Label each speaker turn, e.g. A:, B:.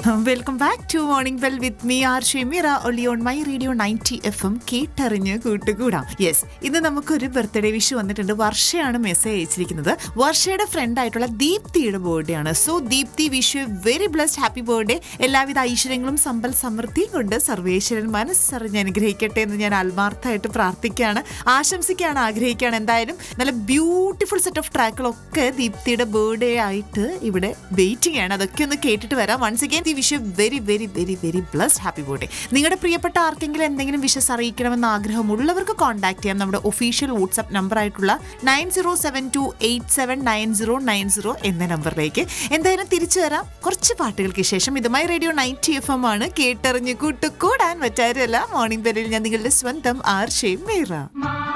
A: welcome back to morning well with me R Shemira ഒളി on my radio ninety F M കേട്ടറിഞ്ഞ് കൂട്ടുകൂടാം yes ഇന്ന് നമുക്കൊരു ബർത്ത്ഡേ വിഷ് വന്നിട്ടുണ്ട് വർഷയാണ് മെസ്സേജ് അയച്ചിരിക്കുന്നത് വർഷയുടെ ഫ്രണ്ട് ആയിട്ടുള്ള ദീപ്തിയുടെ ബർത്ത്ഡേ ആണ് so Deepthi wish you very blessed happy birthday എല്ലാവിധ ഐശ്വര്യങ്ങളും സമ്പൽ സമൃദ്ധിയും കൊണ്ട് സർവേശ്വരൻ മനസ്സറിഞ്ഞ് അനുഗ്രഹിക്കട്ടെ എന്ന് ഞാൻ ആത്മാർത്ഥമായിട്ട് പ്രാർത്ഥിക്കുകയാണ് ആശംസിക്കുകയാണ് ആഗ്രഹിക്കുകയാണ് എന്തായാലും നല്ല ബ്യൂട്ടിഫുൾ സെറ്റ് ഓഫ് ട്രാക്കുകളൊക്കെ ദീപ്തിയുടെ ബർത്ത്ഡേ ആയിട്ട് ഇവിടെ വെയിറ്റിംഗ് ആണ് അതൊക്കെ ഒന്ന് കേട്ടിട്ട് വരാം once again the wish very very very very blessed happy birthday നിങ്ങളുടെ പ്രിയപ്പെട്ട ആർക്കെങ്കിലും എന്തെങ്കിലും വിഷസ് അറിയിക്കണമെന്ന് ആഗ്രഹമുള്ളവർക്ക് കോൺടാക്ട് ചെയ്യാം നമ്മുടെ ഒഫീഷ്യൽ വാട്സ്ആപ്പ് നമ്പർ ആയിട്ടുള്ള nine zero seven two eight seven nine zero nine zero എന്ന നമ്പറിലേക്ക് എന്തായാലും തിരിച്ചു വരാം കുറച്ച് പാട്ടുകൾക്ക് ശേഷം ഇതുമായി റേഡിയോ നയൻറ്റി എഫ് എം ആണ് കേട്ടറിഞ്ഞ് കൂട്ടുകൂടാൻ പറ്റാറില്ല മോർണിംഗ് ബെല്ലിൽ ഞാൻ നിങ്ങളുടെ സ്വന്തം ആർ ഷെയ്മേറ